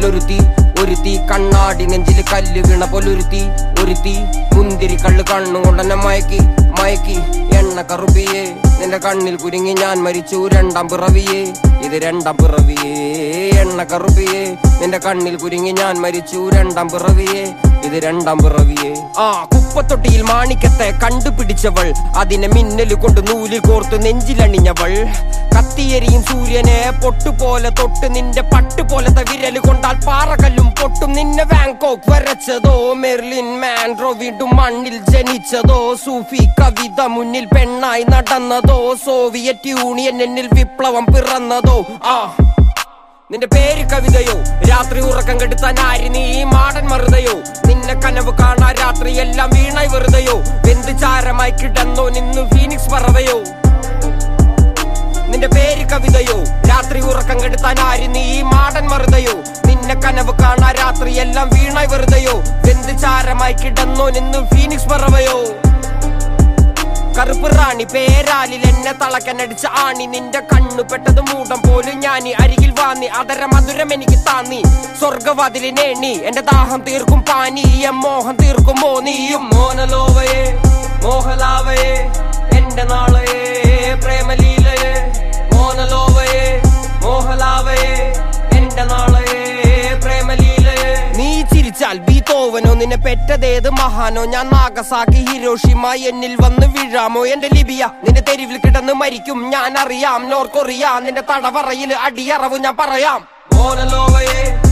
പെണ്ണൊരുത്തി ഒരുത്തി കണ്ണാടി നെഞ്ചില് കല്ല് വീണ പോലൊരുത്തി ഒരുത്തി മുന്തിരി കള്ള് കണ്ണുകൊണ്ടെന്നെ മയക്കി മയക്കി എണ്ണ കറുപ്പിയേ നിന്റെ കണ്ണിൽ കുരുങ്ങി ഞാൻ മരിച്ചു രണ്ടാം പിറവിയേ ഇത് രണ്ടാം പിറവിയേ എണ്ണ കറുപ്പിയേ നിന്റെ കണ്ണിൽ കുരുങ്ങി ഞാൻ മരിച്ചു രണ്ടാം പിറവിയേ ഇത് രണ്ടാം പിറവിയേ ആ കുപ്പത്തൊട്ടിയിൽ മാണിക്കത്തെ കണ്ടുപിടിച്ചവൾ അതിനെ മിന്നല് കൊണ്ട് നൂലിൽ കോർത്ത് നെഞ്ചിലണിഞ്ഞവൾ കത്തിയെരിയും സൂര്യനെ പൊട്ടുപോലെ തൊട്ട് നിന്റെ പട്ട് പോലത്തെ വിരല് കൊണ്ടാൽ പാറകല്ലും പൊട്ടും നിന്നെ വാങ്കോക്ക് വരച്ചതോ മെർലിൻ മാൻഡ്രോ വീണ്ടും മണ്ണിൽ ജനിച്ചതോ സൂഫി കവിത മുന്നിൽ പെണ്ണായി നടന്നതോ സോവിയറ്റ് യൂണിയൻ എന്നിൽ വിപ്ലവം പിറന്നതോ ആ നിന്റെ പേര് കവിതയോ രാത്രി ഉറക്കം കെടുത്താൻ ആര് നീ മാടൻ മറുതയോ നിന്നെ കനവ് കാണാ രാത്രി എല്ലാം വീണായി വെറുതെയോ വെന്ത് ചാരമായി കിടന്നോ നിന്ന് ഫീനിക്സ് പറവയോ നിന്റെ പേര് കവിതയോ രാത്രി ഉറക്കം കെടുത്താൻ ആര് നീ മാടൻ മറുതയോ നിന്നെ കനവ് കാണാ രാത്രി എല്ലാം വീണായി വെറുതെയോ വെന്ത് ചാരമായി കിടന്നോ നിന്ന് ഫീനിക്സ് പറവയോ കറുപ്പ് റാണി പേരാലിൽ എന്നെ തളക്കനടിച്ച ആണി നിന്റെ കണ്ണു പെട്ടത് മൂടം പോലും ഞാൻ അരികിൽ വാന്നി അതര മധുരം എനിക്ക് താന്നി സ്വർഗവാതിലിനേണി എന്റെ ദാഹം തീർക്കും പാനീയം മോഹം തീർക്കുമോ നീയും മോനലോവയെ മോഹലാവയെ എന്റെ നാളയെ പ്രേമലീലയെ മോനലോവയെ മോഹലാവയെ എന്റെ നാളയെ പ്രേമലീലയെ നീ ചിരിച്ചാൽ ബീതോവനോ നിന്നെ പെറ്റതേത് മഹാനോ ഞാൻ നാഗസാക്കി ഹിരോഷിമ എന്നിൽ വന്ന് വീഴാമോ എന്റെ ലിബിയ നിന്റെ തെരുവിൽ കിടന്ന് മരിക്കും ഞാൻ അറിയാം നോർക്കൊറിയാം നിന്റെ തടവറയിൽ അടിയറവ് ഞാൻ പറയാം മോനലോവയെ